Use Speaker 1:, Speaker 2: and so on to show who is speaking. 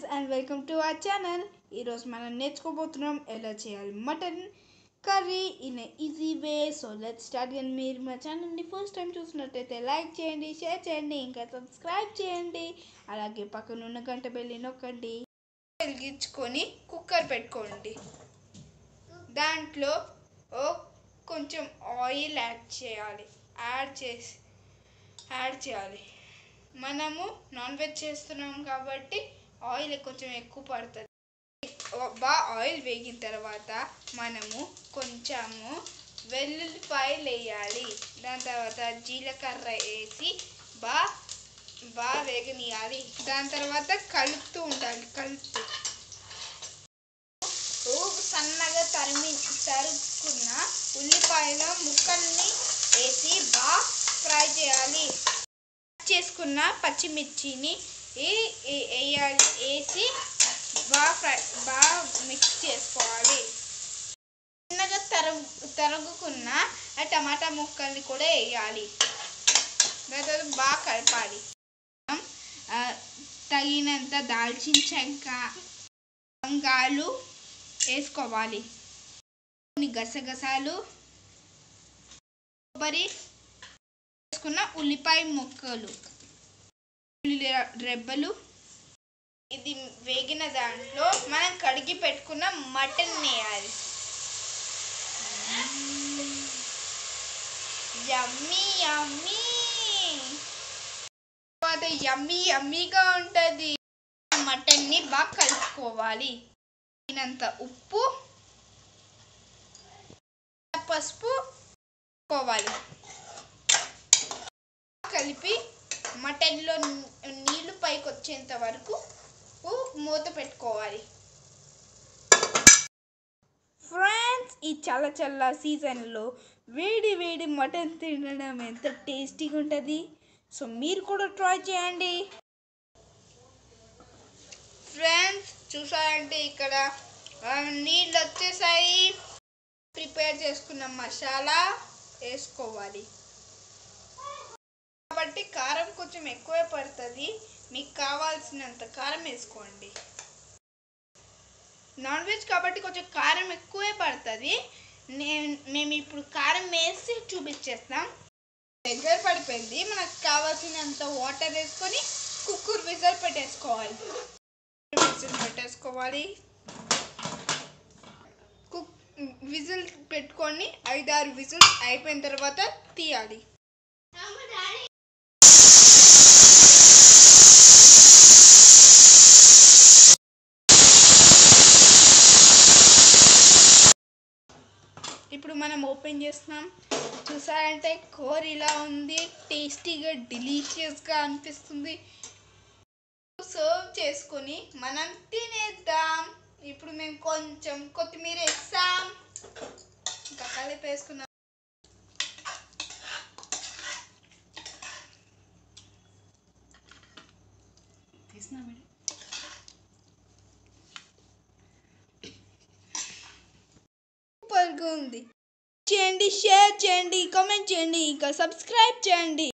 Speaker 1: and welcome to our channel ఈరోజు మనం నేర్చుకోబోతున్నాం ఎలా చేయాలి mutton curry in easy way so let start కానీ మీరు మా ఛానల్ని ఫస్ట్ టైం చూసినట్టయితే లైక్ చేయండి షేర్ చేయండి ఇంకా సబ్స్క్రైబ్ చేయండి అలాగే పక్కన ఉన్న గంట బెల్లి నొక్కండి వెలిగించుకొని కుక్కర్ పెట్టుకోండి దాంట్లో ఓ కొంచెం ఆయిల్ యాడ్ చేయాలి యాడ్ చేసి యాడ్ చేయాలి మనము నాన్ వెజ్ చేస్తున్నాం కాబట్టి ఆయిల్ కొంచెం ఎక్కువ పడుతుంది బాగా ఆయిల్ వేగిన తర్వాత మనము కొంచెము వెల్లుల్లిపాయలు వేయాలి దాని తర్వాత జీలకర్ర వేసి బాగా బాగా వేగనీయాలి దాని తర్వాత కలుపుతూ ఉండాలి కలుపుతూ సన్నగా తరిమి తరుక్కున్న ఉల్లిపాయల ముక్కల్ని వేసి బాగా ఫ్రై చేయాలి చేసుకున్న పచ్చిమిర్చిని ఈ- ఈ- వేయాలి వేసి బాగా ఫ్రై బాగా మిక్స్ చేసుకోవాలి చిన్నగా తరుగు తరుగుకున్న ఆ టమాటా ముక్కల్ని కూడా వేయాలి దాని తర్వాత బాగా కలపాలి ఆ, తగినంత దాల్చిన చెక్క లవంగాలు వేసుకోవాలి కొన్ని గసగసాలు కొబ్బరి వేసుకున్న ఉల్లిపాయ ముక్కలు ఉల్లి రెబ్బలు ఇది వేగిన దాంట్లో మనం కడిగి పెట్టుకున్న మటన్ వేయాలి యమ్మీ యమ్మీ తర్వాత యమ్మీ యమ్మీగా ఉంటుంది మటన్ని బాగా కలుపుకోవాలి తగినంత ఉప్పు పసుపు కోవాలి కలిపి మటన్లో నీ- నీళ్లు పైకి వచ్చేంత వరకు ఉ- మూత పెట్టుకోవాలి ఫ్రెండ్స్ ఈ చల్ల చల్ల సీజన్లో వేడి వేడి మటన్ తినడం ఎంత టేస్టీగా ఉంటుంది సో మీరు కూడా ట్రై చేయండి ఫ్రెండ్స్ చూసారంటే ఇక్కడ ఆ, నీళ్ళు వచ్చేసాయి ప్రిపేర్ చేసుకున్న మసాలా వేసుకోవాలి కాబట్టి కారం కొంచెం ఎక్కువే పడుతుంది మీకు కావాల్సినంత కారం వేసుకోండి నాన్ వెజ్ కాబట్టి కొంచెం కారం ఎక్కువే పడుతుంది నేను మేము ఇప్పుడు కారం వేసి చూపించేస్తాం దగ్గర పడిపోయింది మనకు కావాల్సినంత వాటర్ వేసుకొని కుక్కర్ విజల్ పెట్టేసుకోవాలి విజిల్ పెట్టేసుకోవాలి కుక్ విజిల్ పెట్టుకొని ఐదారు విజిల్స్ అయిపోయిన తర్వాత తీయాలి ఇప్పుడు మనం ఓపెన్ చేస్తున్నాం చూసారంటే కూర ఇలా ఉంది టేస్టీగా డెలీషియస్గా అనిపిస్తుంది సర్వ్ చేసుకొని మనం తినేద్దాం ఇప్పుడు మేము కొంచెం కొత్తిమీర వేస్తాం ఇంకా కలిపి వేసుకున్నాం
Speaker 2: తీసినా మేడం
Speaker 1: సూపర్గా ఉంది చేయండి షేర్ చేయండి కామెంట్ చేయండి ఇంకా సబ్స్క్రైబ్ చేయండి